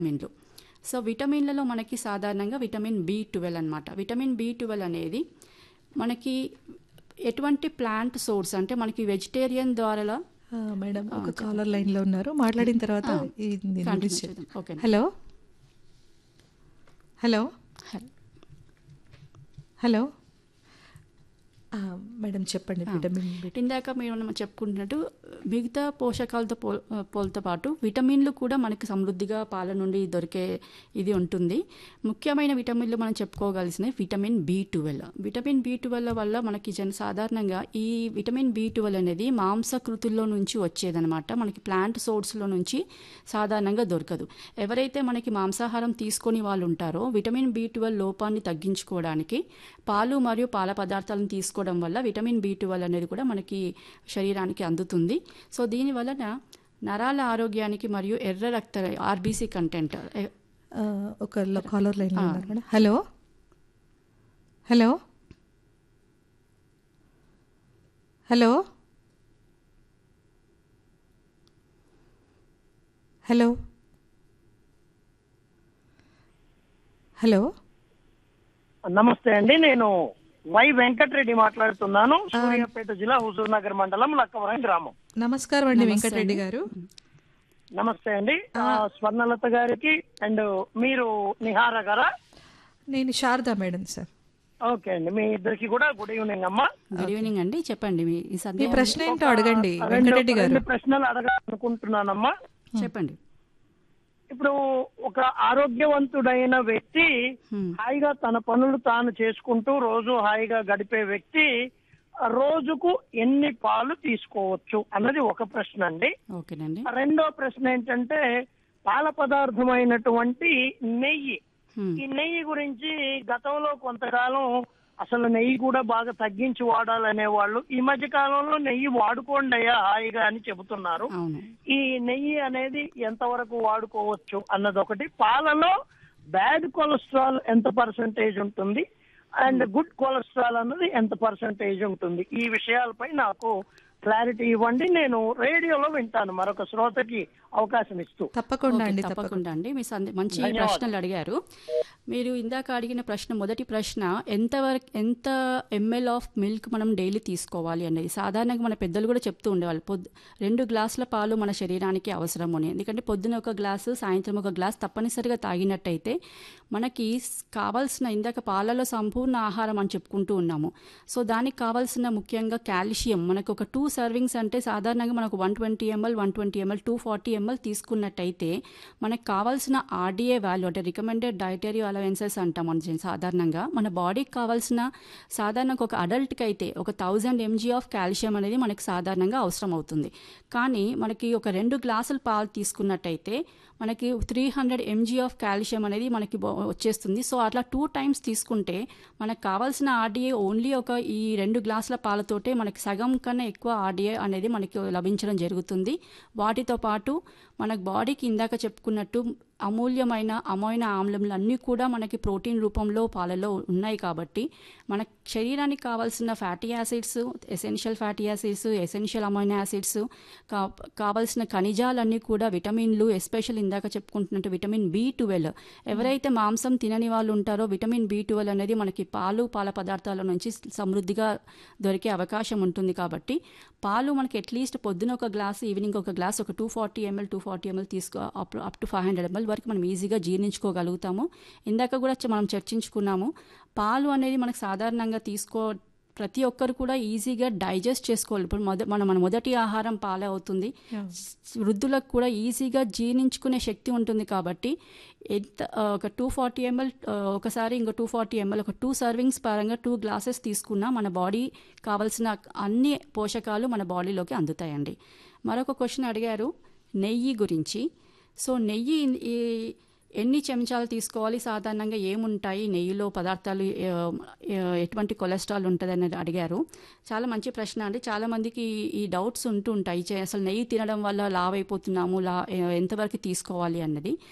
విటమిన్లు సో విటమిన్లలో మనకి సాధారణంగా విటమిన్ బి ట్వెల్వ్ అనమాట విటమిన్ బి ట్వెల్వ్ అనేది మనకి ఎటువంటి ప్లాంట్ సోర్స్ అంటే మనకి వెజిటేరియన్ ద్వారా ఆ, మేడం ఒక కాలర్ లైన్ లో ఉన్నారు మాట్లాడిన తర్వాత ఈ దీని Continue గురించి చేద్దాం. ఓకే హలో హలో హలో ఆ, మేడం చెప్పండి విటమిన్ బి ఇందాక మీరు మనం చెప్పుకుంటున్నట్టు మిగతా పోషకాలతో పో పోలతో పాటు విటమిన్లు కూడా మనకి సమృద్ధిగా పాల నుండి దొరికే ఇది ఉంటుంది ముఖ్యమైన విటమిన్లు మనం చెప్పుకోగలిసినవి vitamin B twelve vitamin B twelve వల్ల మనకి జన సాధారణంగా ఈ విటమిన్ బి ట్వెల్వ్ అనేది మాంసకృతుల్లో నుంచి వచ్చేదనమాట మనకి ప్లాంట్ సోర్స్లో నుంచి సాధారణంగా దొరకదు ఎవరైతే మనకి మాంసాహారం తీసుకొని వాళ్ళు ఉంటారో విటమిన్ బి ట్వెల్వ్ లోపాన్ని తగ్గించుకోవడానికి పాలు మరియు పాల పదార్థాలను తీసుకోవడం వల్ల విటమిన్ బి ట్వెల్వ్ అనేది కూడా మనకి శరీరానికి అందుతుంది సో దీని వలన నరాల ఆరోగ్యానికి మరియు ఎర్ర రక్త ఆర్బీసీ కంటెంట్ ఎ- ఆ, ఒక కాలర్ లైన్ లో ఉన్నారు madam hello hello hello hello hello నమస్తే అండి నేను వై వెంకటరెడ్డి మాట్లాడుతున్నాను సూర్యాపేట జిల్లా హుజూర్ నగర్ మండలం లక్కవరం గ్రామం నమస్కారం అండి వెంకటరెడ్డి గారు నమస్తే అండి ఆ, స్వర్ణలత గారికి అండ్ మీరు నిహార గారా నేను శారదా మేడం సార్ ఓకే అండి మీ ఇద్దరికి కూడా గుడ్ ఈవినింగ్ అమ్మా గుడ్ ఈవినింగ్ అండి చెప్పండి మీ ఈ మీ సందేహం ప్రశ్న ఏంటో అడగండి రెండు వెంకటరెడ్డి గారు రెండు ప్రశ్నలు అడగాలనుకుంటున్నానమ్మా చెప్పండి ఇప్పుడు ఒక ఆరోగ్యవంతుడైన వ్యక్తి Hmm. హాయిగా తన పనులు తాను చేసుకుంటూ రోజు హాయిగా గడిపే వ్యక్తి ఆ, రోజుకు ఎన్ని పాలు తీసుకోవచ్చు అన్నది ఒక ప్రశ్న అండి ఓకేనండి రెండో ప్రశ్న ఏంటంటే పాల పదార్థమైనటువంటి నెయ్యి హ్మ్. ఈ నెయ్యి గురించి గతంలో కొంతకాలం అసలు నెయ్యి కూడా బాగా తగ్గించి వాడాలనే వాళ్ళు ఈ మధ్య కాలంలో నెయ్యి వాడుకోండి అయ్యా హాయిగా అని చెబుతున్నారు అవును ఈ నెయ్యి అనేది ఎంతవరకు వాడుకోవచ్చు అన్నది ఒకటి పాలలో బ్యాడ్ కొలెస్ట్రాల్ ఎంత పర్సంటేజ్ ఉంటుంది అండ్ గుడ్ కొలెస్ట్రాల్ అన్నది ఎంత పర్సంటేజ్ ఉంటుంది ఈ విషయాలపై నాకు క్లారిటీ ఇవ్వండి నేను రేడియోలో వింటాను మరొక శ్రోతకి అవకాశం ఇస్తూ తప్పకుండా ఓకే, అండి తప్పకుండా అండి మీ సందే మంచి ప్రశ్నలు అడిగారు మీరు ఇందాక అడిగిన ప్రశ్న మొదటి ప్రశ్న ఎంత వరకు ఎంత ఎంఎల్ ఆఫ్ మిల్క్ మనం డైలీ తీసుకోవాలి అనేది సాధారణంగా మన పెద్దలు కూడా చెప్తూ ఉండేవాళ్ళు పొద్దు రెండు గ్లాసుల పాలు మన శరీరానికి అవసరం అని ఎందుకంటే పొద్దున ఒక గ్లాసు సాయంత్రం ఒక గ్లాస్ తప్పనిసరిగా తాగినట్టయితే మనకి స్- కావాల్సిన ఇందాక పాలలో సంపూర్ణ ఆహారం అని చెప్పుకుంటూ ఉన్నాము సో దానికి కావాల్సిన ముఖ్యంగా కాల్షియం మనకు ఒక టూ సర్వింగ్స్ అంటే సాధారణంగా మనకు one twenty ML one twenty ML two forty ML తీసుకున్నట్టయితే మనకు కావాల్సిన ఆర్డీఏ వాల్యూ అంటే రికమెండెడ్ డైటరీ అలవెన్సెస్ అంటాం మన సాధారణంగా మన బాడీకి కావాల్సిన సాధారణంగా ఒక అడల్ట్కి అయితే ఒక థౌజండ్ ఎంజీ ఆఫ్ కాల్షియం అనేది మనకి సాధారణంగా అవసరం అవుతుంది కానీ మనకి ఒక రెండు గ్లాసులు పాలు తీసుకున్నట్టయితే మనకి three hundred MG of calcium అనేది మనకి బా- వచ్చేస్తుంది సో అట్లా టూ టైమ్స్ తీసుకుంటే మనకు కావాల్సిన ఆర్డీఏ ఓన్లీ ఒక ఈ రెండు గ్లాసుల పాలతోటే మనకి సగం కన్నా ఎక్కువ ఆర్డీఏ అనేది మనకి లభించడం జరుగుతుంది వాటితో పాటు మనకు బాడీకి ఇందాక చెప్పుకున్నట్టు అమూల్యమైన అమైన ఆమ్లములు అన్నీ కూడా మనకి ప్రోటీన్ రూపంలో పాలలో ఉన్నాయి కాబట్టి మన శరీరానికి కావాల్సిన fatty acids essential fatty acids essential amino acids కా కావాల్సిన ఖనిజాలన్నీ కూడా విటమిన్లు ఎస్పెషల్ ఇందాక చెప్పుకుంటున్నట్టు విటమిన్ బి ట్వెల్వ్ ఎవరైతే మాంసం తినని వాళ్ళు ఉంటారో విటమిన్ బి ట్వెల్వ్ అనేది మనకి పాలు పాల పదార్థాల నుంచి సమృద్ధిగా దొరికే అవకాశం ఉంటుంది కాబట్టి పాలు మనకి అట్లీస్ట్ పొద్దున ఒక గ్లాస్ ఈవినింగ్ ఒక గ్లాస్ ఒక two forty ML two forty ML తీసుకో up up to five hundred ML వరకు మనం ఈజీగా జీర్ణించుకోగలుగుతాము ఇందాక కూడా చ- మనం చర్చించుకున్నాము పాలు అనేది మనకు సాధారణంగా తీసుకో ప్రతి ఒక్కరు కూడా ఈజీగా డైజెస్ట్ చేసుకోవాలి ఇప్పుడు మొద మన మన మొదటి ఆహారం పాలే అవుతుంది వృద్ధులకు కూడా ఈజీగా జీర్ణించుకునే శక్తి ఉంటుంది కాబట్టి ఎంత ఆ, ఒక టూ ఫార్టీ ఎంఎల్ ఒకసారి ఇంకో టూ ఫార్టీ ఎంఎల్ ఒక టూ సర్వింగ్స్ పరంగా టూ గ్లాసెస్ తీసుకున్నా మన బాడీ కావాల్సిన అన్ని పోషకాలు మన బాడీలోకి అందుతాయండి మరొక క్వశ్చన్ అడిగారు నెయ్యి గురించి సో నెయ్యి ఈ ఎన్ని చెంచాలు తీసుకోవాలి సాధారణంగా ఏముంటాయి నెయ్యిలో పదార్థాలు ఆ, ఆ, ఎటువంటి కొలెస్ట్రాల్ ఉంటుంది అనేది అడిగారు చాలా మంచి ప్రశ్న అండి చాలా మందికి ఈ- ఈ డౌట్స్ ఉంటూ ఉంటాయి చే- అసలు నెయ్యి తినడం వల్ల లావ్ అయిపోతున్నాము లా ఎంతవరకు తీసుకోవాలి అన్నది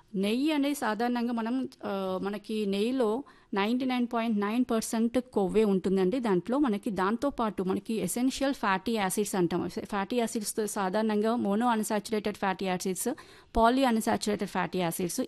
నెయ్యి అనేది సాధారణంగా మనం ఆ, మనకి నెయ్యిలో ninety nine point nine percent కొవ్వే ఉంటుందండి దాంట్లో మనకి దాంతో పాటు మనకి ఎసెన్షియల్ ఫ్యాటీ యాసిడ్స్ అంటాం ఫ్యాటీ యాసిడ్స్ సాధారణంగా monounsaturated fatty acids polyunsaturated fatty acids